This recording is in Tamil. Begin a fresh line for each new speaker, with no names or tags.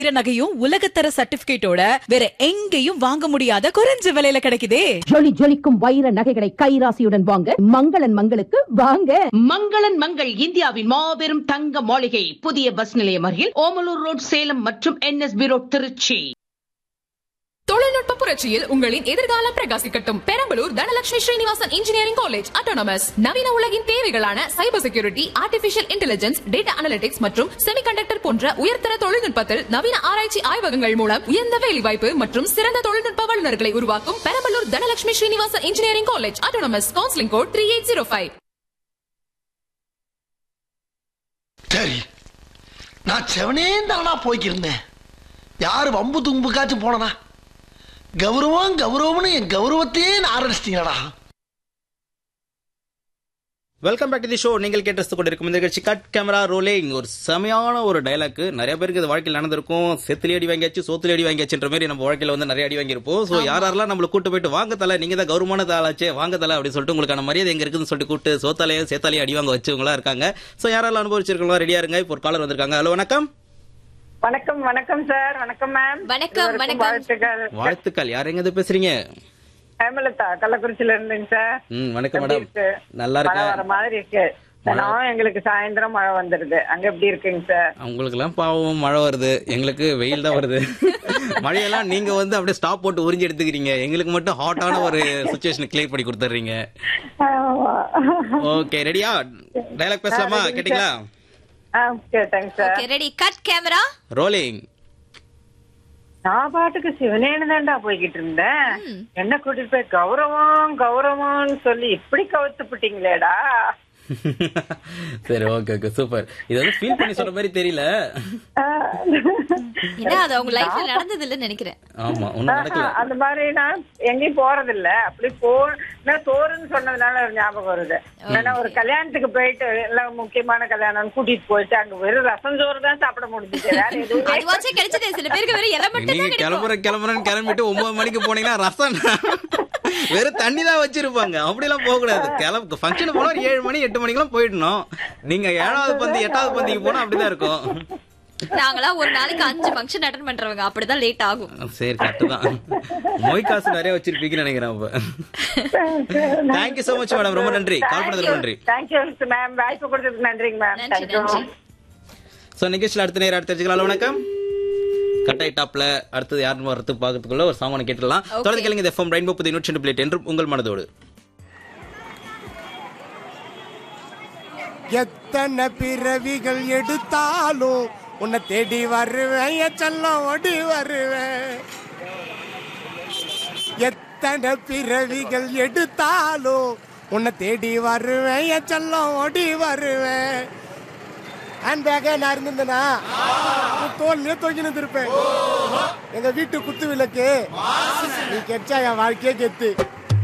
வைர நகையும் உலகத்தர சர்டிபிகேட்டோட வேற எங்கேயும் வாங்க முடியாத குறைஞ்ச விலையில கிடைக்குதே
ஜொலி ஜொலிக்கும் வைர நகைகளை கைராசியுடன் வாங்க மங்களன் மங்களுக்கு வாங்க
மங்களன் மங்கள் இந்தியாவின் மாபெரும் தங்க மாளிகை புதிய பஸ் நிலையம் அருகில் ஓமலூர் ரோட் சேலம் மற்றும் என்எஸ்பி ரோட் திருச்சி
தொழில்நுட்ப புரட்சியில் உங்களின் எதிர்காலம் பிரகாசிக்கட்டும் Perambalur Dhanalakshmi Srinivasan engineering college autonomous நவீன உலகின் தேவைகளான cyber security artificial intelligence data analytics மற்றும் செமிகண்டக்டர் போன்ற உயர்தர தொழில்நுட்பத்தில் நவீன ஆராய்ச்சி ஆய்வகங்கள் மூலம் உயர்ந்த வேலைவாய்ப்பு மற்றும் சிறந்த தொழில்நுட்ப வல்லுநர்களை உருவாக்கும் Perambalur Dhanalakshmi Srinivasan engineering college autonomous counselling code three eight zero five
சரி நான் செவனே தானா போய்க்கிருந்தேன் யாரு வம்பு தும்புக்காச்சும் போனனா கௌரவம் கௌரவம்னு என் கௌரவத்தையே ஆரம்பிச்சிட்டீங்களா
welcome back to the show நீங்கள் கேட்டு கொண்டிருக்கும் இந்த நிகழ்ச்சி கட் கேமரா ரோலிங் ஒரு செமையான ஒரு டைலாக் நிறைய பேருக்கு இது வாழ்க்கையில் நடந்திருக்கும் செத்துலி அடி வாங்கியாச்சு சோத்துலி அடி வாங்கியாச்சுன்ற மாதிரி நம்ம வாழ்க்கையில வந்து நிறைய அடி வாங்கியிருப்போம் ஸோ யார் யாரெல்லாம் நம்மள கூட்டு போயிட்டு வாங்க தலை நீங்க தான் கௌரவமான தாளாச்சே வாங்க தலை அப்படின்னு சொல்லிட்டு உங்களுக்கான மரியாதை எங்க இருக்குன்னு சொல்லிட்டு கூட்டு சோத்தாலையும் சேத்தாலையும் அடி வாங்க வச்சவங்களா இருக்காங்க ஸோ யாரெல்லாம் அனுபவிச்சிருக்கோம் ரெடியா இருங்க இப்போ ஒரு காலர் வந்திருக்காங்க ஹலோ வணக்கம்
வணக்கம் வணக்கம் சார் வணக்கம் மேம்
வணக்கம்,
இருவருக்கும்
வணக்கம்.
வாழ்த்துக்கள்
வாழ்த்துக்கள் யார் எங்க பேசுறீங்க
ஹேமலதா கள்ளக்குறிச்சியில இருந்துங்க சார்
ம் வணக்கம்
எப்படி
மேடம்
இருக்கு?
நல்லா
மழை வர
இருக்கேன்
மாதிரி இருக்கு தினம் எங்களுக்கு சாயந்தரம் மழை வந்துருது அங்க எப்படி இருக்குங்க சார்
உங்களுக்கெல்லாம் பாவம் மழை வருது எங்களுக்கு வெயில் தான் வருது மழையெல்லாம் நீங்க வந்து அப்படியே ஸ்டாப் போட்டு உறிஞ்சி எடுத்துக்கிறீங்க எங்களுக்கு மட்டும் ஹாட்டான ஒரு சுச்சுவேஷன் கிளியர் பண்ணி கொடுத்துறீங்க
ஆமா.
ஓகே ரெடியா டைலாக் பேசலாமா கேட்டிங்களா
ஆ, கேட்டேங்க sir
okay ready cut camera
rolling
நான் பாட்டுக்கு சிவனேன்னு தான்டா போய்கிட்டு இருந்தேன் என்ன கூட்டிட்டு போய் கௌரவம் கௌரவம்னு சொல்லி இப்படி கவுத்து விட்டீங்களேடா
சரி ஓகே ஓகே சூப்பர் இது வந்து ஃபீல் பண்ணி சொல்ற மாதிரி தெரியல
ஆ.
ஏன்னா அது அவங்க லைஃப்ல நடந்தது இல்லைன்னு நினைக்கிறேன்
ஆமா ஒண்ணும் நடக்கல
ஆஹா, அந்த மாதிரி நான் எங்கேயும் போறது இல்ல அப்படி போ நான் சோறுன்னு சொன்னதுனால ஒரு ஞாபகம் வருது ஏன்னா ஒரு கல்யாணத்துக்கு போயிட்டு எல்லாம் முக்கியமான கல்யாணம் கூட்டிட்டு போயிட்டு அங்க வெறும் ரசம் சோறு தான் சாப்பிட முடிஞ்சுச்சு வேற எதுவுமே
அதுவாச்சும் கிடைச்சது சில பேருக்கு வெறும் இலை மட்டும்
நீங்க
தான் கிடைக்கும்
கிளம்புற கிளம்புறன்னு கிளம்பிட்டு ஒன்பது மணிக்கு போனீங்கன்னா ரசம் வெறும் தண்ணி தான் வச்சிருப்பாங்க அப்படிலாம் போக கூடாது கிளம்பு ஃபங்க்ஷன் போனா ஒரு ஏழு மணி எட்டு மணிக்கெல்லாம் போயிடணும் நீங்க ஏழாவது பந்தி எட்டாவது பந்திக்கு போனா அப்படிதான் இருக்கும்
நாங்களாம் ஒரு நாளைக்கு அஞ்சு ஃபங்க்ஷன் அட்டன் பண்றவங்க அப்படிதான் லேட் ஆகும்
சரி கரெக்ட் தான் மொய் காசு நிறைய வச்சிருப்பீங்கன்னு நினைக்கிறேன் அப்ப தேங்க்யூ so மச் மேடம் ரொம்ப நன்றி கால் பண்ணதுக்கு நன்றி
தேங்க்யூ மேம் வாய்ப்பு கொடுத்ததுக்கு நன்றிங்க மேம்
நன்றி
தேங்க்யூ
நன்றி
ஸோ நிகழ்ச்சியில் அடுத்த நேரம் அடுத்த தெரிஞ்சுக்கலாம் வணக்கம் கட்டாய் டாப்ல அடுத்தது யாருன்னு வரது பார்க்கறதுக்குள்ள ஒரு சாமான கேட்டுடலாம்
Okay.
தொடர்ந்து கேளுங்க எஃப்எம் ரெயின்போ புதிய நூற்றி ரெண்டு பிளேட் என்றும் உங்கள் மனதோடு
எத்தனை பிறவிகள் எடுத்தாலும் உன்னை தேடி வருவேன் என் செல்லம் ஓடி வருவேன் எத்தனை பிறவிகள் எடுத்தாலும் உன்னை தேடி வருவேன் என் செல்லம் ஓடி வருவேன் ஹேண்ட் பேக்கே நான் இருந்திருந்தேனா உன் தோல்லையே தொங்கி நின்றுருப்பேன் எங்க வீட்டு குத்து விளக்கு நீ கெச்சா என் வாழ்க்கையே கெத்து